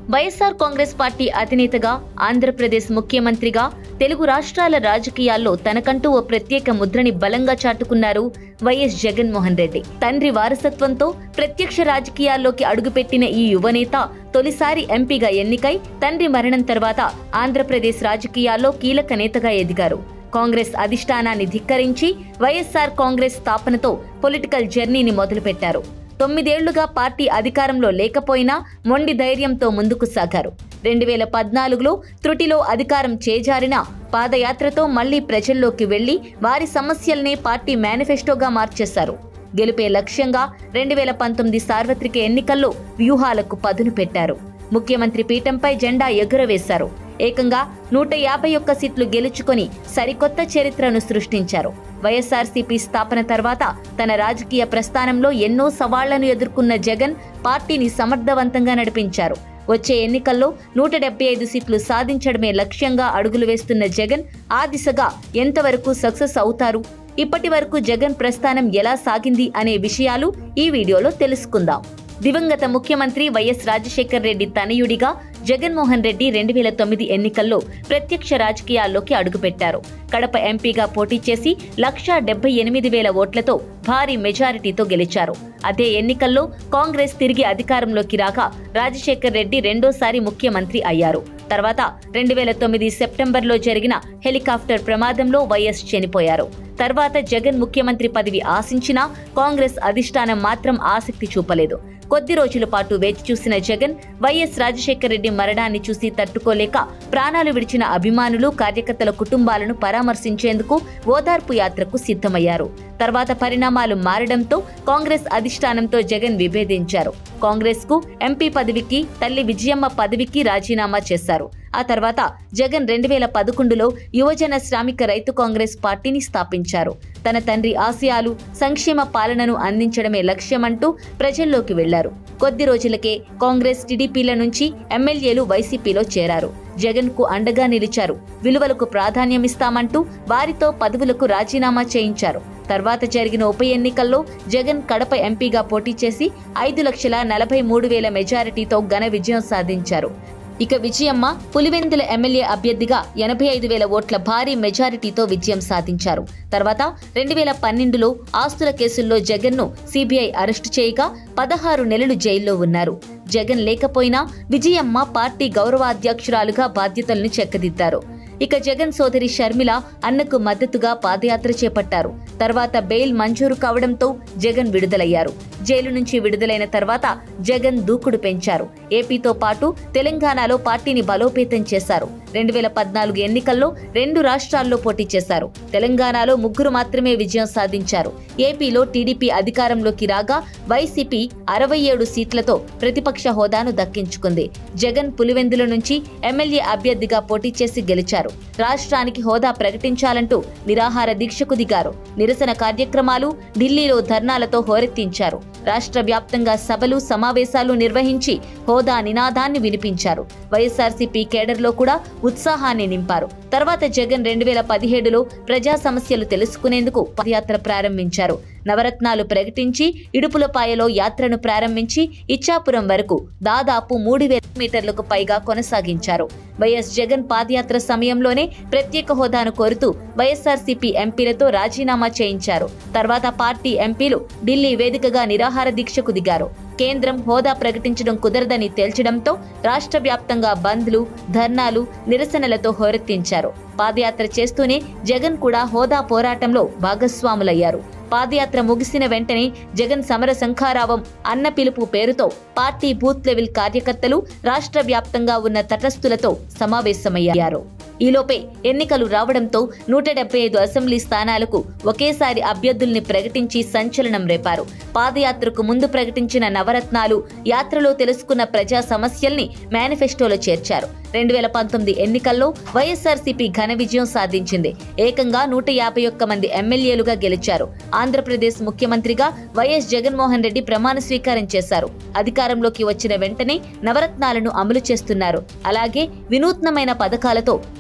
వైఎస్ఆర్ కాంగ్రెస్ పార్టీ అధినేతగా ఆంధ్రప్రదేశ్ ముఖ్యమంత్రిగా తెలుగు రాష్ట్రాల రాజకీయాల్లో తనకంటూ ఓ ప్రత్యేక ముద్రని బలంగా చాటుకున్నారు వైఎస్ జగన్మోహన్ రెడ్డి తండ్రి వారసత్వంతో ప్రత్యక్ష రాజకీయాల్లోకి అడుగుపెట్టిన ఈ యువనేత తొలిసారి ఎంపీగా ఎన్నికై తండ్రి మరణం తర్వాత ఆంధ్రప్రదేశ్ రాజకీయాల్లో కీలక నేతగా ఎదిగారు కాంగ్రెస్ అధిష్టానాన్ని ధిక్కరించి వైఎస్ఆర్ కాంగ్రెస్ స్థాపనతో పొలిటికల్ జర్నీని మొదలుపెట్టారు తొమ్మిదేళ్లుగా పార్టీ అధికారంలో లేకపోయినా మొండి ధైర్యంతో ముందుకు సాగారు రెండు వేల పద్నాలుగులో త్రుటిలో అధికారం చేజారిన పాదయాత్రతో మళ్లీ ప్రజల్లోకి వెళ్లి వారి సమస్యల్నే పార్టీ మేనిఫెస్టోగా మార్చేశారు గెలుపే లక్ష్యంగా రెండు వేల పంతొమ్మిది సార్వత్రిక ఎన్నికల్లో వ్యూహాలకు పదును పెట్టారు ముఖ్యమంత్రి పీఠంపై జెండా ఎగురవేశారు ఏకంగా నూట యాభై ఒక్క సీట్లు గెలుచుకొని సరికొత్త చరిత్రను సృష్టించారు వైఎస్ఆర్సీపీ స్థాపన తర్వాత తన రాజకీయ ప్రస్థానంలో ఎన్నో సవాళ్లను ఎదుర్కొన్న జగన్ పార్టీని సమర్థవంతంగా నడిపించారు వచ్చే ఎన్నికల్లో నూట డెబ్బై ఐదు సీట్లు సాధించడమే లక్ష్యంగా అడుగులు వేస్తున్న జగన్ ఆ దిశగా ఎంతవరకు సక్సెస్ అవుతారు ఇప్పటి వరకు జగన్ ప్రస్థానం ఎలా సాగింది అనే విషయాలు ఈ వీడియోలో తెలుసుకుందాం దివంగత ముఖ్యమంత్రి వైఎస్ రాజశేఖర్ రెడ్డి తనయుడిగా జగన్మోహన్ రెడ్డి రెండు వేల తొమ్మిది ఎన్నికల్లో ప్రత్యక్ష రాజకీయాల్లోకి అడుగుపెట్టారు కడప ఎంపీగా పోటీ చేసి లక్షా డెబ్బై ఎనిమిది వేల ఓట్లతో భారీ మెజారిటీతో గెలిచారు అదే ఎన్నికల్లో కాంగ్రెస్ తిరిగి అధికారంలోకి రాక రాజశేఖర్ రెడ్డి రెండోసారి ముఖ్యమంత్రి అయ్యారు తర్వాత రెండు వేల తొమ్మిది సెప్టెంబర్లో జరిగిన హెలికాప్టర్ ప్రమాదంలో వైఎస్ చనిపోయారు తర్వాత జగన్ ముఖ్యమంత్రి పదవి ఆశించినా కాంగ్రెస్ అధిష్టానం మాత్రం ఆసక్తి చూపలేదు కొద్ది రోజుల పాటు వేచి చూసిన జగన్ వైఎస్ రాజశేఖర రెడ్డి మరణాన్ని చూసి తట్టుకోలేక ప్రాణాలు విడిచిన అభిమానులు కార్యకర్తల కుటుంబాలను పరామర్శించేందుకు ఓదార్పు యాత్రకు సిద్ధమయ్యారు తర్వాత పరిణామాలు మారడంతో కాంగ్రెస్ అధిష్టానంతో జగన్ విభేదించారు కాంగ్రెస్ కు ఎంపీ పదవికి తల్లి విజయమ్మ పదవికి రాజీనామా చేశారు ఆ తర్వాత జగన్ రెండు వేల పదకొండులో యువజన శ్రామిక రైతు కాంగ్రెస్ పార్టీని స్థాపించారు తన తండ్రి ఆశయాలు సంక్షేమ పాలనను అందించడమే లక్ష్యమంటూ ప్రజల్లోకి వెళ్లారు కొద్ది రోజులకే కాంగ్రెస్ టీడీపీల నుంచి ఎమ్మెల్యేలు వైసీపీలో చేరారు జగన్ కు అండగా నిలిచారు విలువలకు ప్రాధాన్యమిస్తామంటూ వారితో పదవులకు రాజీనామా చేయించారు తర్వాత జరిగిన ఉప ఎన్నికల్లో జగన్ కడప ఎంపీగా పోటీ చేసి ఐదు లక్షల నలభై మూడు వేల మెజారిటీతో ఘన విజయం సాధించారు ఇక విజయమ్మ పులివెందుల ఎమ్మెల్యే అభ్యర్థిగా ఎనభై ఐదు వేల ఓట్ల భారీ మెజారిటీతో విజయం సాధించారు తర్వాత రెండు వేల పన్నెండులో ఆస్తుల కేసుల్లో జగన్ను సిబిఐ అరెస్టు చేయగా పదహారు నెలలు జైల్లో ఉన్నారు జగన్ లేకపోయినా విజయమ్మ పార్టీ గౌరవాధ్యక్షురాలుగా బాధ్యతలను చెక్కదిద్దారు ఇక జగన్ సోదరి షర్మిల అన్నకు మద్దతుగా పాదయాత్ర చేపట్టారు తర్వాత బెయిల్ మంజూరు కావడంతో జగన్ విడుదలయ్యారు జైలు నుంచి విడుదలైన తర్వాత జగన్ దూకుడు పెంచారు ఏపీతో పాటు తెలంగాణలో పార్టీని బలోపేతం చేశారు రెండు వేల పద్నాలుగు ఎన్నికల్లో రెండు రాష్ట్రాల్లో పోటీ చేశారు తెలంగాణలో ముగ్గురు మాత్రమే విజయం సాధించారు ఏపీలో టీడీపీ అధికారంలోకి రాగా వైసీపీ అరవై ఏడు సీట్లతో ప్రతిపక్ష హోదాను దక్కించుకుంది జగన్ పులివెందుల నుంచి ఎమ్మెల్యే అభ్యర్థిగా పోటీ చేసి గెలిచారు రాష్ట్రానికి హోదా ప్రకటించాలంటూ నిరాహార దీక్షకు దిగారు నిరసన కార్యక్రమాలు ఢిల్లీలో ధర్నాలతో హోరెత్తించారు రాష్ట్ర వ్యాప్తంగా సభలు సమావేశాలు నిర్వహించి హోదా నినాదాన్ని వినిపించారు వైఎస్ఆర్సీపీ కేడర్లో కూడా ఉత్సాహాన్ని నింపారు తర్వాత జగన్ రెండు వేల పదిహేడులో ప్రజా సమస్యలు తెలుసుకునేందుకు పదయాత్ర ప్రారంభించారు నవరత్నాలు ప్రకటించి ఇడుపులపాయలో యాత్రను ప్రారంభించి ఇచ్చాపురం వరకు దాదాపు మూడు వేల మీటర్లకు పైగా కొనసాగించారు వైఎస్ జగన్ పాదయాత్ర సమయంలోనే ప్రత్యేక హోదాను కోరుతూ వైఎస్ఆర్సీపీ ఎంపీలతో రాజీనామా చేయించారు తర్వాత పార్టీ ఎంపీలు ఢిల్లీ వేదికగా నిరాహార దీక్షకు దిగారు కేంద్రం హోదా ప్రకటించడం కుదరదని తేల్చడంతో రాష్ట్ర వ్యాప్తంగా బంద్లు ధర్నాలు నిరసనలతో హోరెత్తించారు పాదయాత్ర చేస్తూనే జగన్ కూడా హోదా పోరాటంలో భాగస్వాములయ్యారు పాదయాత్ర ముగిసిన వెంటనే జగన్ సమర శంఖారావం అన్న పిలుపు పేరుతో పార్టీ బూత్ లెవెల్ కార్యకర్తలు రాష్ట్ర వ్యాప్తంగా ఉన్న తటస్థులతో సమావేశమయ్యారు ఈలోపే ఎన్నికలు రావడంతో నూట డెబ్బై ఐదు అసెంబ్లీ స్థానాలకు ఒకేసారి అభ్యర్థుల్ని ప్రకటించి సంచలనం రేపారు పాదయాత్రకు ముందు ప్రకటించిన నవరత్నాలు యాత్రలో తెలుసుకున్న ప్రజా సమస్యల్ని మేనిఫెస్టోలో చేర్చారు రెండు వేల పంతొమ్మిది ఎన్నికల్లో వైఎస్ఆర్సీపీ ఘన విజయం సాధించింది ఏకంగా నూట యాభై ఒక్క మంది ఎమ్మెల్యేలుగా గెలిచారు ఆంధ్రప్రదేశ్ ముఖ్యమంత్రిగా వైఎస్ జగన్మోహన్ రెడ్డి ప్రమాణ స్వీకారం చేశారు అధికారంలోకి వచ్చిన వెంటనే నవరత్నాలను అమలు చేస్తున్నారు అలాగే వినూత్నమైన పథకాలతో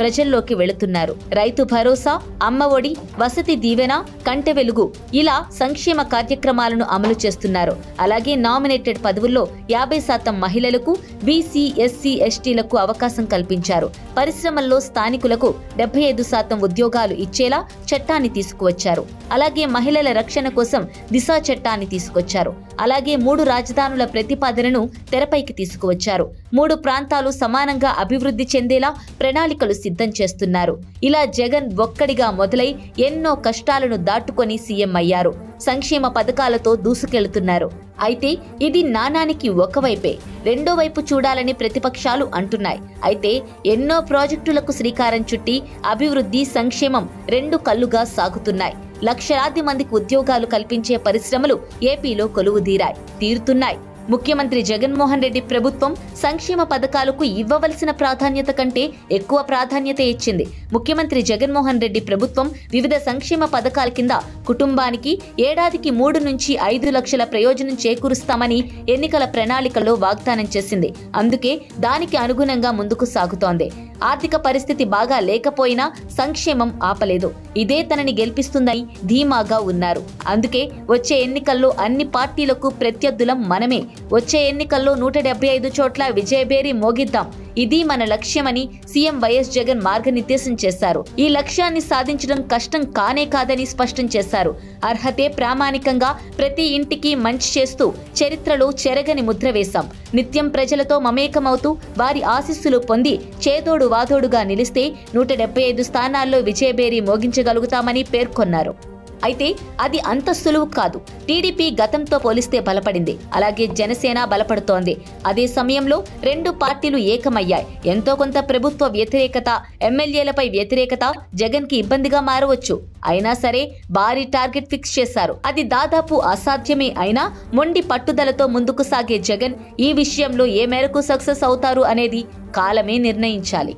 ప్రజల్లోకి వెళుతున్నారు రైతు భరోసా అమ్మ ఒడి వసతి దీవెన కంటె వెలుగు ఇలా సంక్షేమ కార్యక్రమాలను అమలు చేస్తున్నారు అలాగే నామినేటెడ్ పదవుల్లో యాభై శాతం మహిళలకు బీసీ ఎస్సీ ఎస్టీలకు అవకాశం కల్పించారు పరిశ్రమల్లో స్థానికులకు డెబ్బై ఐదు శాతం ఉద్యోగాలు ఇచ్చేలా చట్టాన్ని తీసుకువచ్చారు అలాగే మహిళల రక్షణ కోసం దిశా చట్టాన్ని తీసుకొచ్చారు అలాగే మూడు రాజధానుల ప్రతిపాదనను తెరపైకి తీసుకువచ్చారు మూడు ప్రాంతాలు సమానంగా అభివృద్ధి చెందేలా ప్రణాళికలు సిద్ధం చేస్తున్నారు ఇలా జగన్ ఒక్కడిగా మొదలై ఎన్నో కష్టాలను దాటుకొని సీఎం అయ్యారు సంక్షేమ పథకాలతో దూసుకెళ్తున్నారు అయితే ఇది నాణానికి ఒకవైపే రెండో వైపు చూడాలని ప్రతిపక్షాలు అంటున్నాయి అయితే ఎన్నో ప్రాజెక్టులకు శ్రీకారం చుట్టి అభివృద్ధి సంక్షేమం రెండు కళ్ళుగా సాగుతున్నాయి లక్షలాది మందికి ఉద్యోగాలు కల్పించే పరిశ్రమలు ఏపీలో కొలువుదీరాయి తీరుతున్నాయి ముఖ్యమంత్రి జగన్మోహన్ రెడ్డి ప్రభుత్వం సంక్షేమ పథకాలకు ఇవ్వవలసిన ప్రాధాన్యత కంటే ఎక్కువ ప్రాధాన్యత ఇచ్చింది ముఖ్యమంత్రి జగన్మోహన్ రెడ్డి ప్రభుత్వం వివిధ సంక్షేమ పథకాల కింద కుటుంబానికి ఏడాదికి మూడు నుంచి ఐదు లక్షల ప్రయోజనం చేకూరుస్తామని ఎన్నికల ప్రణాళికలో వాగ్దానం చేసింది అందుకే దానికి అనుగుణంగా ముందుకు సాగుతోంది ఆర్థిక పరిస్థితి బాగా లేకపోయినా సంక్షేమం ఆపలేదు ఇదే తనని గెలిపిస్తుందని ధీమాగా ఉన్నారు అందుకే వచ్చే ఎన్నికల్లో అన్ని పార్టీలకు ప్రత్యర్థులం మనమే వచ్చే ఎన్నికల్లో నూట డెబ్బై ఐదు చోట్ల విజయబేరి మోగిద్దాం ఇది మన లక్ష్యమని సీఎం వైఎస్ జగన్ మార్గనిర్దేశం చేశారు ఈ లక్ష్యాన్ని సాధించడం కష్టం కానే కాదని స్పష్టం చేశారు అర్హతే ప్రామాణికంగా ప్రతి ఇంటికి మంచి చేస్తూ చరిత్రలో చెరగని ముద్ర వేశాం నిత్యం ప్రజలతో మమేకమవుతూ వారి ఆశీస్సులు పొంది చేదోడు వాదోడుగా నిలిస్తే నూట డెబ్బై ఐదు స్థానాల్లో విజయబేరి మోగించగలుగుతామని పేర్కొన్నారు అయితే అది అంత సులువు కాదు టీడీపీ గతంతో పోలిస్తే బలపడింది అలాగే జనసేన బలపడుతోంది అదే సమయంలో రెండు పార్టీలు ఏకమయ్యాయి ఎంతో కొంత ప్రభుత్వ వ్యతిరేకత ఎమ్మెల్యేలపై వ్యతిరేకత జగన్ కి ఇబ్బందిగా మారవచ్చు అయినా సరే భారీ టార్గెట్ ఫిక్స్ చేశారు అది దాదాపు అసాధ్యమే అయినా మొండి పట్టుదలతో ముందుకు సాగే జగన్ ఈ విషయంలో ఏ మేరకు సక్సెస్ అవుతారు అనేది కాలమే నిర్ణయించాలి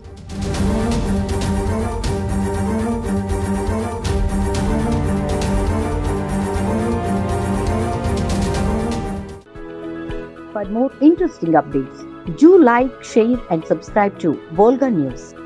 For more interesting updates, do like, share, and subscribe to Volga News.